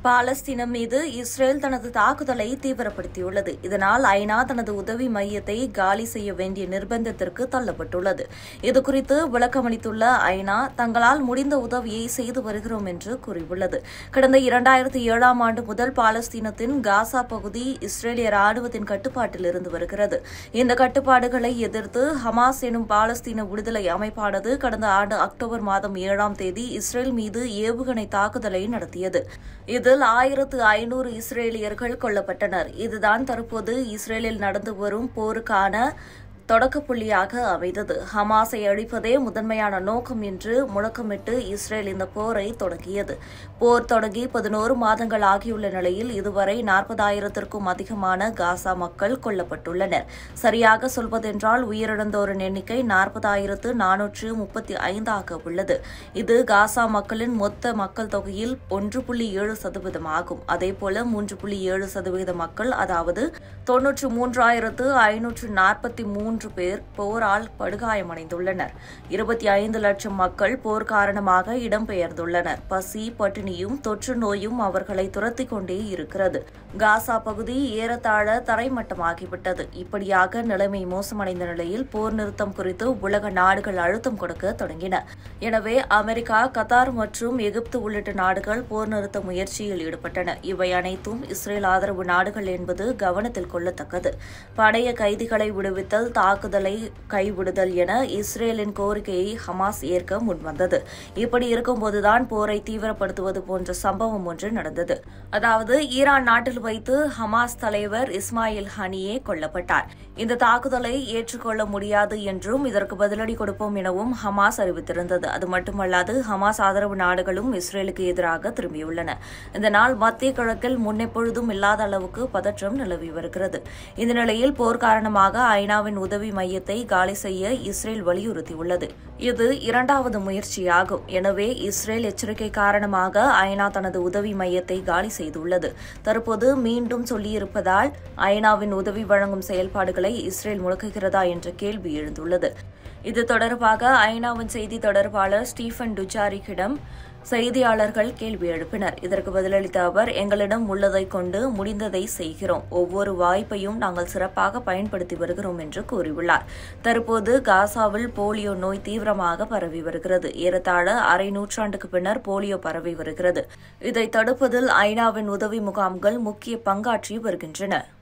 பாலஸ்தீனம் மீது இஸ்ரேல் தனது தாக்குதலை தீவிரப்படுத்தியுள்ளது இதனால் ஐநா தனது உதவி மையத்தை காலி செய்ய வேண்டிய நிர்பந்தத்திற்கு தள்ளப்பட்டுள்ளது இதுகுறித்து விளக்கமளித்துள்ள ஐநா தங்களால் முடிந்த உதவியை செய்து வருகிறோம் என்று கூறியுள்ளது கடந்த இரண்டாயிரத்தி ஏழாம் ஆண்டு முதல் பாலஸ்தீனத்தின் காசா பகுதி இஸ்ரேலிய ராணுவத்தின் கட்டுப்பாட்டில் இருந்து வருகிறது இந்த கட்டுப்பாடுகளை எதிர்த்து ஹமாஸ் எனும் பாலஸ்தீன விடுதலை அமைப்பானது கடந்த ஆண்டு அக்டோபர் மாதம் ஏழாம் தேதி இஸ்ரேல் மீது ஏவுகணை தாக்குதலை நடத்தியது இதில் ஆயிரத்து ஐநூறு இஸ்ரேலியர்கள் கொல்லப்பட்டனர் இதுதான் தற்போது இஸ்ரேலில் நடந்து வரும் போருக்கான தொடக்க புள்ளியாக அமைந்தது ஹமாஸை அழிப்பதே முதன்மையான நோக்கம் என்று முழக்கமிட்டு இஸ்ரேல் இந்த போரை தொடங்கியது போர் தொடங்கி பதினோரு மாதங்கள் ஆகியுள்ள நிலையில் இதுவரை நாற்பதாயிரத்திற்கும் அதிகமான காசா மக்கள் கொல்லப்பட்டுள்ளனர் சரியாக சொல்வதென்றால் உயிரிழந்தோரின் எண்ணிக்கை நாற்பதாயிரத்து நானூற்று முப்பத்தி ஐந்தாக உள்ளது இது காசா மக்களின் மொத்த மக்கள் தொகையில் ஒன்று புள்ளி ஏழு சதவீதமாகும் அதேபோல மூன்று புள்ளி ஏழு சதவீத மக்கள் அதாவது தொன்னூற்று மூன்றாயிரத்து ஐநூற்று நாற்பத்தி மூன்று பேர் போரால் படுகாயமடைந்துள்ளனர் இருபத்தி ஐந்து லட்சம் மக்கள் போர் காரணமாக இடம்பெயர்ந்துள்ளனர் பசி பட்டினியும் தொற்று நோயும் அவர்களை துரத்திக் கொண்டே இருக்கிறது காசா பகுதி ஏறத்தாழ தரைமட்டமாகிவிட்டது இப்படியாக நிலைமை மோசமடைந்த நிலையில் போர் நிறுத்தம் குறித்து உலக நாடுகள் அழுத்தம் கொடுக்க தொடங்கின எனவே அமெரிக்கா கத்தார் மற்றும் எகிப்து உள்ளிட்ட நாடுகள் போர் நிறுத்த முயற்சியில் ஈடுபட்டன இவை அனைத்தும் இஸ்ரேல் ஆதரவு நாடுகள் என்பது கவனத்தில் கொள்ளத்தக்கது பழைய கைதிகளை விடுவித்தல் தாக்குதலை கைவிடுதல் என இஸ்ரேலின் கோரிக்கையை ஹமாஸ் ஏற்க முன்வந்தது இப்படி இருக்கும்போதுதான் போரை தீவிரப்படுத்துவது போன்ற சம்பவம் ஒன்று நடந்தது அதாவது ஈரான் நாட்டில் வைத்து ஹமாஸ் தலைவர் இஸ்மாயில் ஹனியே கொல்லப்பட்டார் இந்த தாக்குதலை ஏற்றுக்கொள்ள முடியாது என்றும் இதற்கு பதிலடி கொடுப்போம் எனவும் ஹமாஸ் அறிவித்திருந்தது அது மட்டுமல்லாது ஹமாஸ் ஆதரவு நாடுகளும் இஸ்ரேலுக்கு எதிராக திரும்பியுள்ளன இதனால் மத்திய கிழக்கில் முன்னெப்பொழுதும் இல்லாத அளவுக்கு பதற்றம் நிலவி வருகிறது இந்த நிலையில் போர் காரணமாக ஐநாவின் உதவி மையத்தை காலி செய்ய இஸ்ரேல் வலியுறுத்தியுள்ளது இது இரண்டாவது முயற்சியாகும் எனவே இஸ்ரேல் எச்சரிக்கை காரணமாக ஐநா தனது உதவி மையத்தை காலி செய்துள்ளது தற்போது மீண்டும் சொல்லியிருப்பதால் ஐநாவின் உதவி வழங்கும் செயல்பாடுகளை இஸ்ரேல் முடக்குகிறதா என்ற கேள்வி எழுந்துள்ளது இது தொடர்பாக ஐநாவின் செய்தி தொடர்பாளர் ஸ்டீஃபன் டுஜாரிக்கிடம் செய்தியாளர்கள் கேள்வி எழுப்பினர் இதற்கு பதிலளித்த அவர் எங்களிடம் உள்ளதை கொண்டு முடிந்ததை செய்கிறோம் ஒவ்வொரு வாய்ப்பையும் நாங்கள் சிறப்பாக பயன்படுத்தி வருகிறோம் என்று கூறியுள்ளார் தற்போது காசாவில் போலியோ நோய் தீவிரமாக பரவி வருகிறது ஏறத்தாழ அரை நூற்றாண்டுக்கு பின்னர் போலியோ பரவி வருகிறது இதை தடுப்பதில் ஐநாவின் உதவி முகாம்கள் முக்கிய பங்காற்றி வருகின்றன